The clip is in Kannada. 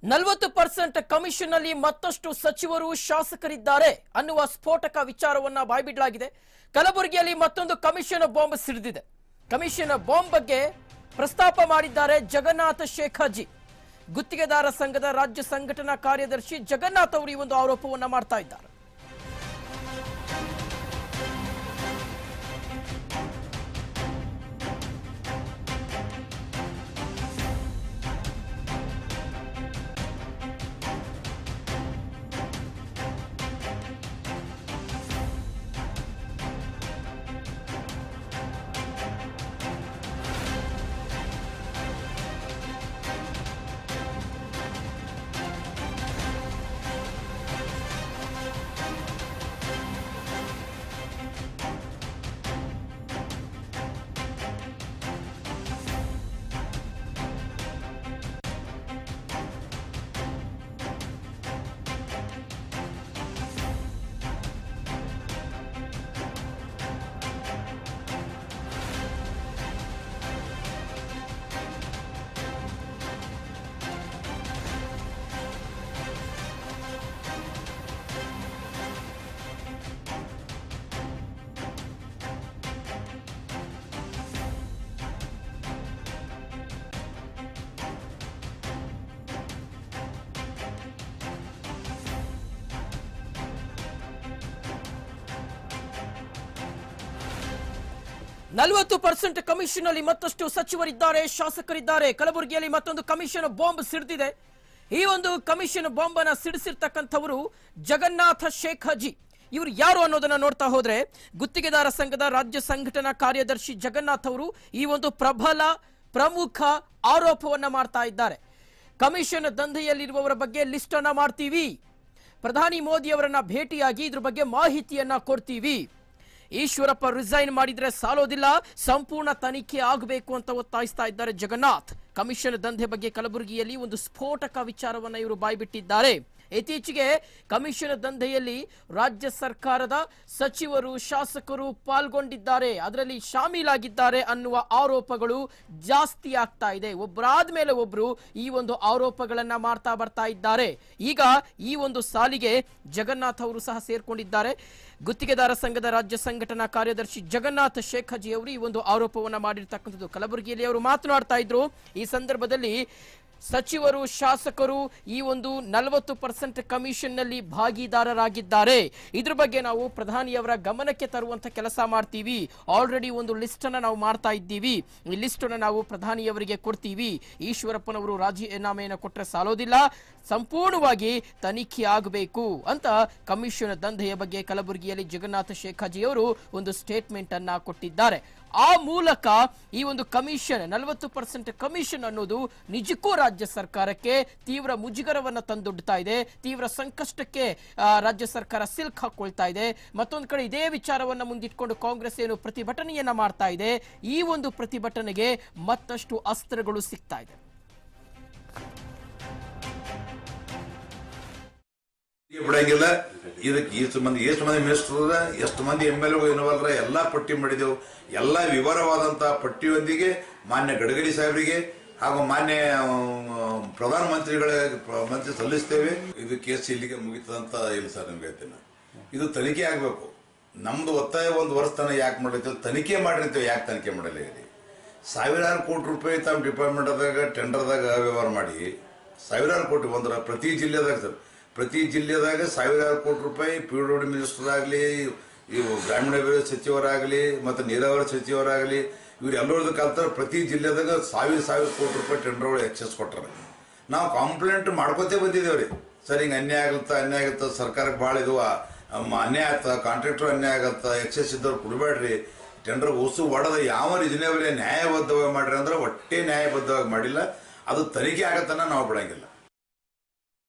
ನಲವತ್ತು ಪರ್ಸೆಂಟ್ ಕಮಿಷನ್ ಅಲ್ಲಿ ಮತ್ತಷ್ಟು ಸಚಿವರು ಶಾಸಕರಿದ್ದಾರೆ ಅನ್ನುವ ಸ್ಫೋಟಕ ವಿಚಾರವನ್ನ ಬಾಯ್ಬಿಡಲಾಗಿದೆ ಕಲಬುರಗಿಯಲ್ಲಿ ಮತ್ತೊಂದು ಕಮಿಷನ್ ಬಾಂಬ್ ಸಿಡಿದಿದೆ ಕಮಿಷನ್ ಬಾಂಬ್ ಬಗ್ಗೆ ಪ್ರಸ್ತಾಪ ಮಾಡಿದ್ದಾರೆ ಜಗನ್ನಾಥ ಶೇಖಾಜಿ ಗುತ್ತಿಗೆದಾರ ಸಂಘದ ರಾಜ್ಯ ಸಂಘಟನಾ ಕಾರ್ಯದರ್ಶಿ ಜಗನ್ನಾಥ್ ಅವರು ಈ ಒಂದು ಆರೋಪವನ್ನ ಮಾಡ್ತಾ ಇದ್ದಾರೆ ನಲವತ್ತು ಪರ್ಸೆಂಟ್ ಕಮಿಷನ್ ಅಲ್ಲಿ ಮತ್ತಷ್ಟು ಸಚಿವರಿದ್ದಾರೆ ಶಾಸಕರಿದ್ದಾರೆ ಕಲಬುರಗಿಯಲ್ಲಿ ಮತ್ತೊಂದು ಕಮಿಷನ್ ಬಾಂಬ್ ಸಿಡಿದಿದೆ ಈ ಒಂದು ಕಮಿಷನ್ ಬಾಂಬ್ ಅನ್ನ ಸಿಡಿಸಿರ್ತಕ್ಕಂಥವರು ಜಗನ್ನಾಥ ಶೇಖಾಜಿ ಇವರು ಯಾರು ಅನ್ನೋದನ್ನ ನೋಡ್ತಾ ಹೋದ್ರೆ ಗುತ್ತಿಗೆದಾರ ಸಂಘದ ರಾಜ್ಯ ಸಂಘಟನಾ ಕಾರ್ಯದರ್ಶಿ ಜಗನ್ನಾಥ್ ಅವರು ಈ ಒಂದು ಪ್ರಬಲ ಪ್ರಮುಖ ಆರೋಪವನ್ನ ಮಾಡ್ತಾ ಇದ್ದಾರೆ ಕಮಿಷನ್ ದಂಧೆಯಲ್ಲಿರುವವರ ಬಗ್ಗೆ ಲಿಸ್ಟ್ ಅನ್ನ ಮಾಡ್ತೀವಿ ಪ್ರಧಾನಿ ಮೋದಿ ಅವರನ್ನ ಭೇಟಿಯಾಗಿ ಇದ್ರ ಬಗ್ಗೆ ಮಾಹಿತಿಯನ್ನ ಕೊಡ್ತೀವಿ ಈಶ್ವರಪ್ಪ ರಿಸೈನ್ ಮಾಡಿದ್ರೆ ಸಾಲೋದಿಲ್ಲ ಸಂಪೂರ್ಣ ತನಿಖೆ ಆಗಬೇಕು ಅಂತ ಒತ್ತಾಯಿಸ್ತಾ ಇದ್ದಾರೆ ಜಗನ್ನಾಥ್ ಕಮಿಷನ್ ದಂಧೆ ಬಗ್ಗೆ ಕಲಬುರಗಿಯಲ್ಲಿ ಒಂದು ಸ್ಫೋಟಕ ವಿಚಾರವನ್ನ ಇವರು ಬಾಯ್ಬಿಟ್ಟಿದ್ದಾರೆ ಇತ್ತೀಚೆಗೆ ಕಮಿಷನ್ ದಂಧೆಯಲ್ಲಿ ರಾಜ್ಯ ಸರ್ಕಾರದ ಸಚಿವರು ಶಾಸಕರು ಪಾಲ್ಗೊಂಡಿದ್ದಾರೆ ಅದರಲ್ಲಿ ಶಾಮೀಲಾಗಿದ್ದಾರೆ ಅನ್ನುವ ಆರೋಪಗಳು ಜಾಸ್ತಿ ಆಗ್ತಾ ಇದೆ ಒಬ್ಬರಾದ ಮೇಲೆ ಒಬ್ರು ಈ ಒಂದು ಆರೋಪಗಳನ್ನ ಮಾಡ್ತಾ ಬರ್ತಾ ಇದ್ದಾರೆ ಈಗ ಈ ಒಂದು ಸಾಲಿಗೆ ಜಗನ್ನಾಥ್ ಅವರು ಸಹ ಸೇರ್ಕೊಂಡಿದ್ದಾರೆ ಗುತ್ತಿಗೆದಾರ ಸಂಘದ ರಾಜ್ಯ ಸಂಘಟನಾ ಕಾರ್ಯದರ್ಶಿ ಜಗನ್ನಾಥ ಶೇಖಾಜಿ ಅವರು ಈ ಒಂದು ಆರೋಪವನ್ನ ಮಾಡಿರ್ತಕ್ಕಂಥದ್ದು ಕಲಬುರಗಿಯಲ್ಲಿ ಅವರು ಮಾತನಾಡ್ತಾ ಇದ್ರು ಈ ಸಂದರ್ಭದಲ್ಲಿ ಸಚಿವರು ಶಾಸಕರು ಈ ಒಂದು ನಲವತ್ತು ಪರ್ಸೆಂಟ್ ಕಮಿಷನ್ ನಲ್ಲಿ ಭಾಗಿದಾರರಾಗಿದ್ದಾರೆ ಇದ್ರ ಬಗ್ಗೆ ನಾವು ಪ್ರಧಾನಿಯವರ ಗಮನಕ್ಕೆ ತರುವಂತ ಕೆಲಸ ಮಾಡ್ತೀವಿ ಆಲ್ರೆಡಿ ಒಂದು ಲಿಸ್ಟ್ ಅನ್ನ ನಾವು ಮಾಡ್ತಾ ಇದ್ದೀವಿ ಈ ಲಿಸ್ಟ್ ಅನ್ನ ನಾವು ಪ್ರಧಾನಿಯವರಿಗೆ ಕೊಡ್ತೀವಿ ಈಶ್ವರಪ್ಪನವರು ರಾಜೀನಾಮೆಯನ್ನು ಕೊಟ್ಟರೆ ಸಾಲೋದಿಲ್ಲ ಸಂಪೂರ್ಣವಾಗಿ ತನಿಖೆ ಆಗಬೇಕು ಅಂತ ಕಮಿಷನ್ ದಂಧೆಯ ಬಗ್ಗೆ ಕಲಬುರಗಿಯಲ್ಲಿ ಜಗನ್ನಾಥ ಶೇಖಾಜಿ ಅವರು ಒಂದು ಸ್ಟೇಟ್ಮೆಂಟ್ ಅನ್ನ ಕೊಟ್ಟಿದ್ದಾರೆ ಆ ಮೂಲಕ ಈ ಒಂದು ಕಮಿಷನ್ ನಲವತ್ತು ಪರ್ಸೆಂಟ್ ಕಮಿಷನ್ ಅನ್ನೋದು ನಿಜಕ್ಕೂ ರಾಜ್ಯ ಸರ್ಕಾರಕ್ಕೆ ತೀವ್ರ ಮುಜುಗರವನ್ನ ತಂದೊಡ್ತಾ ಇದೆ ತೀವ್ರ ಸಂಕಷ್ಟಕ್ಕೆ ಆ, ರಾಜ್ಯ ಸರ್ಕಾರ ಸಿಲ್ಕ್ ಹಾಕೊಳ್ತಾ ಇದೆ ಮತ್ತೊಂದು ಕಡೆ ಇದೇ ವಿಚಾರವನ್ನ ಮುಂದಿಟ್ಕೊಂಡು ಕಾಂಗ್ರೆಸ್ ಏನು ಪ್ರತಿಭಟನೆಯನ್ನ ಮಾಡ್ತಾ ಇದೆ ಈ ಒಂದು ಪ್ರತಿಭಟನೆಗೆ ಮತ್ತಷ್ಟು ಅಸ್ತ್ರಗಳು ಸಿಗ್ತಾ ಇದೆ ಹೀಗೆ ಬಿಡಂಗಿಲ್ಲ ಇದಕ್ಕೆ ಎಷ್ಟು ಮಂದಿ ಎಷ್ಟು ಮಂದಿ ಮಿನಿಸ್ಟರ್ ಅದ ಎಷ್ಟು ಮಂದಿ ಎಮ್ ಎಲ್ ಏನವಲ್ರ ಎಲ್ಲಾ ಪಟ್ಟಿ ಮಾಡಿದೆವು ಎಲ್ಲಾ ವಿವರವಾದಂತಹ ಪಟ್ಟಿಯೊಂದಿಗೆ ಮಾನ್ಯ ಗಡ್ಕರಿ ಸಾಹೇಬರಿಗೆ ಹಾಗೂ ಮಾನ್ಯ ಆ, ಪ್ರಧಾನಮಂತ್ರಿಗಳ ಪ್ರ- ಮಂತ್ರಿ ಸಲ್ಲಿಸ್ತೇವೆ ಇದು ಕೇಸ್ ಇಲ್ಲಿಗೆ ಮುಗಿತದಂತ ಇಲ್ಲ ಸರ್ ನಿಮ್ಗೆ ಹೇಳ್ತೀನಿ ಇದು ತನಿಖೆ ಆಗ್ಬೇಕು ನಮ್ದು ಒತ್ತಾಯ ಒಂದು ವರ್ಷ ತನಕ ಯಾಕೆ ಮಾಡಿರ್ತೇವೆ ತನಿಖೆ ಮಾಡಿರ್ತೇವೆ ಯಾಕೆ ತನಿಖೆ ಮಾಡಲ್ಲ ಹೇಳಿ ಸಾವಿರಾರು ಕೋಟಿ ರೂಪಾಯಿ ತಮ್ಮ ಡಿಪಾರ್ಟ್ಮೆಂಟ್ದಾಗ ಟೆಂಡರ್ದಾಗ ವ್ಯವಹಾರ ಮಾಡಿ ಸಾವಿರಾರು ಕೋಟಿ ಒಂದರ ಪ್ರತಿ ಜಿಲ್ಲೆದಾಗ ಸರ್ ಪ್ರತಿ ಜಿಲ್ಲೆದಾಗ ಸಾವಿರಾರು ಕೋಟಿ ರೂಪಾಯಿ ಪಿ ಡಬ್ಲ್ಯೂ ಡಿ ಮಿನಿಸ್ಟರ್ ಆಗಲಿ ಇವು ಗ್ರಾಮೀಣಾಭಿವೃದ್ಧಿ ಸಚಿವರಾಗಲಿ ಮತ್ತು ನೀರಾವರಿ ಸಚಿವರಾಗಲಿ ಇವ್ರು ಎಲ್ಲರದ ಕಲ್ತಾರ ಪ್ರತಿ ಜಿಲ್ಲೆದಾಗ ಸಾವಿರ ಸಾವಿರ ಕೋಟಿ ರೂಪಾಯಿ ಟೆಂಡರ್ಗಳು ಎಕ್ಸೆಸ್ ಕೊಟ್ಟಾರ ನಾವು ಕಂಪ್ಲೇಂಟ್ ಮಾಡ್ಕೋತೇ ಬಂದಿದ್ದೇವ್ರಿ ಸರ್ ಹಿಂಗೆ ಅನ್ಯಾಯ ಆಗುತ್ತಾ ಅನ್ಯಾಯ ಆಗುತ್ತಾ ಸರ್ಕಾರಕ್ಕೆ ಭಾಳ ಇದು ಆ, ಅಮ್, ಅನ್ಯಾಯ ಆಗ್ತಾ ಕಾಂಟ್ರಾಕ್ಟರ್ ಅನ್ಯಾಯ ಆಗತ್ತಾ ಎಕ್ಸೆಸ್ ಇದ್ದವ್ರು ಕೊಡಬೇಡ್ರಿ ಟೆಂಡರ್ ಹೊಸು ಒಡೆದ ಯಾವ ರೀಸನೇಬಲ್ ನ್ಯಾಯಬದ್ಧವಾಗಿ ಮಾಡ್ರಿ ಅಂದ್ರೆ ಒಟ್ಟೆ ನ್ಯಾಯಬದ್ಧವಾಗಿ ಮಾಡಿಲ್ಲ ಅದು ತನಿಖೆ ಆಗತ್ತನ್ನ ನಾವು ಬಿಡಂಗಿಲ್ಲ